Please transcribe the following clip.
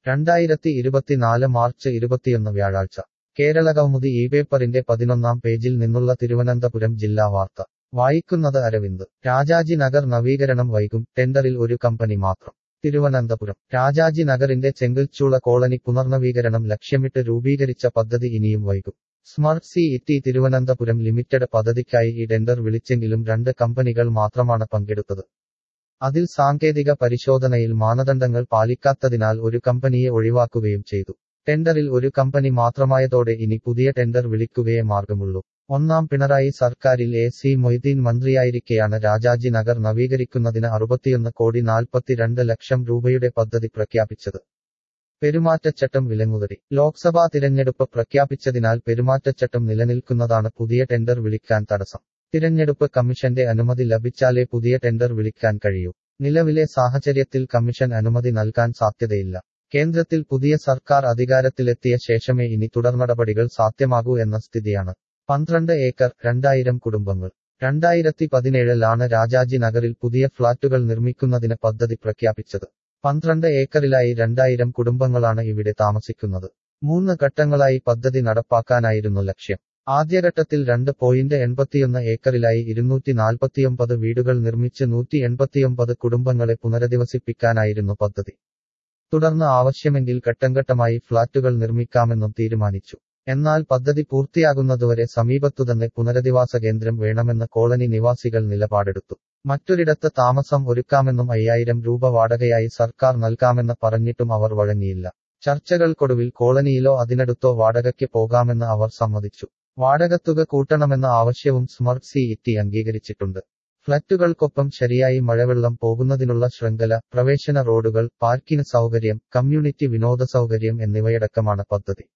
രണ്ടായിരത്തി ഇരുപത്തിനാല് മാർച്ച് ഇരുപത്തിയൊന്ന് വ്യാഴാഴ്ച കേരളകൗമുദി ഈ പേപ്പറിന്റെ പതിനൊന്നാം പേജിൽ നിന്നുള്ള തിരുവനന്തപുരം ജില്ലാ വാർത്ത വായിക്കുന്നത് അരവിന്ദ് രാജാജി നഗർ നവീകരണം വൈകും ടെൻഡറിൽ ഒരു കമ്പനി മാത്രം തിരുവനന്തപുരം രാജാജി നഗറിന്റെ ചെങ്കിൽച്ചൂള കോളനി പുനർനവീകരണം ലക്ഷ്യമിട്ട് രൂപീകരിച്ച പദ്ധതി ഇനിയും വൈകും smart city Thiruvananthapuram limited പദ്ധതിക്കായി ഈ ടെൻഡർ വിളിച്ചെങ്കിലും രണ്ട് കമ്പനികൾ മാത്രമാണ് പങ്കെടുത്തത് അതിൽ സാങ്കേതിക പരിശോധനയിൽ മാനദണ്ഡങ്ങൾ പാലിക്കാത്തതിനാൽ ഒരു കമ്പനിയെ ഒഴിവാക്കുകയും ചെയ്തു ടെൻഡറിൽ ഒരു കമ്പനി മാത്രമായതോടെ ഇനി പുതിയ ടെൻഡർ വിളിക്കുകയേ മാർഗമുള്ളൂ ഒന്നാം പിണറായി സർക്കാരിൽ എ സി മൊയ്തീൻ മന്ത്രിയായിരിക്കെയാണ് രാജാജി നഗർ നവീകരിക്കുന്നതിന് അറുപത്തിയൊന്ന് കോടി നാൽപ്പത്തിരണ്ട് ലക്ഷം രൂപയുടെ പദ്ധതി പ്രഖ്യാപിച്ചത് പെരുമാറ്റച്ചട്ടം വിലങ്ങുതടി ലോക്സഭാ തിരഞ്ഞെടുപ്പ് പ്രഖ്യാപിച്ചതിനാൽ പെരുമാറ്റച്ചട്ടം നിലനിൽക്കുന്നതാണ് പുതിയ ടെൻഡർ വിളിക്കാൻ തടസ്സം തിരഞ്ഞെടുപ്പ് കമ്മീഷന്റെ അനുമതി ലഭിച്ചാലേ പുതിയ ടെൻഡർ വിളിക്കാൻ കഴിയൂ നിലവിലെ സാഹചര്യത്തിൽ കമ്മീഷൻ അനുമതി നൽകാൻ സാധ്യതയില്ല കേന്ദ്രത്തിൽ പുതിയ സർക്കാർ അധികാരത്തിലെത്തിയ ശേഷമേ ഇനി തുടർനടപടികൾ സാധ്യമാകൂ എന്ന സ്ഥിതിയാണ് പന്ത്രണ്ട് ഏക്കർ രണ്ടായിരം കുടുംബങ്ങൾ രണ്ടായിരത്തി പതിനേഴിലാണ് രാജാജി നഗറിൽ പുതിയ ഫ്ളാറ്റുകൾ നിർമ്മിക്കുന്നതിന് പദ്ധതി പ്രഖ്യാപിച്ചത് പന്ത്രണ്ട് ഏക്കറിലായി രണ്ടായിരം കുടുംബങ്ങളാണ് ഇവിടെ താമസിക്കുന്നത് മൂന്ന് ഘട്ടങ്ങളായി പദ്ധതി നടപ്പാക്കാനായിരുന്നു ലക്ഷ്യം ആദ്യഘട്ടത്തിൽ രണ്ട് പോയിന്റ് എൺപത്തിയൊന്ന് ഏക്കറിലായി ഇരുന്നൂറ്റി നാൽപ്പത്തിയൊമ്പത് വീടുകൾ നിർമ്മിച്ച് നൂറ്റി എൺപത്തിയൊമ്പത് കുടുംബങ്ങളെ പുനരധിവസിപ്പിക്കാനായിരുന്നു പദ്ധതി തുടർന്ന് ആവശ്യമെങ്കിൽ ഘട്ടംഘട്ടമായി ഫ്ളാറ്റുകൾ നിർമ്മിക്കാമെന്നും തീരുമാനിച്ചു എന്നാൽ പദ്ധതി പൂർത്തിയാകുന്നതുവരെ സമീപത്തുതന്നെ പുനരധിവാസ കേന്ദ്രം വേണമെന്ന് കോളനി നിവാസികൾ നിലപാടെടുത്തു മറ്റൊരിടത്ത് താമസം ഒരുക്കാമെന്നും അയ്യായിരം രൂപ വാടകയായി സർക്കാർ നൽകാമെന്ന് പറഞ്ഞിട്ടും അവർ വഴങ്ങിയില്ല ചർച്ചകൾക്കൊടുവിൽ കോളനിയിലോ അതിനടുത്തോ വാടകയ്ക്ക് പോകാമെന്ന് അവർ സമ്മതിച്ചു വാടകത്തുക കൂട്ടണമെന്ന ആവശ്യവും സ്മർട്ട് സി ഇറ്റി അംഗീകരിച്ചിട്ടുണ്ട് ഫ്ളറ്റുകൾക്കൊപ്പം ശരിയായി മഴവെള്ളം പോകുന്നതിനുള്ള ശൃംഖല പ്രവേശന റോഡുകൾ പാർക്കിംഗ് സൗകര്യം കമ്മ്യൂണിറ്റി വിനോദ സൗകര്യം എന്നിവയടക്കമാണ് പദ്ധതി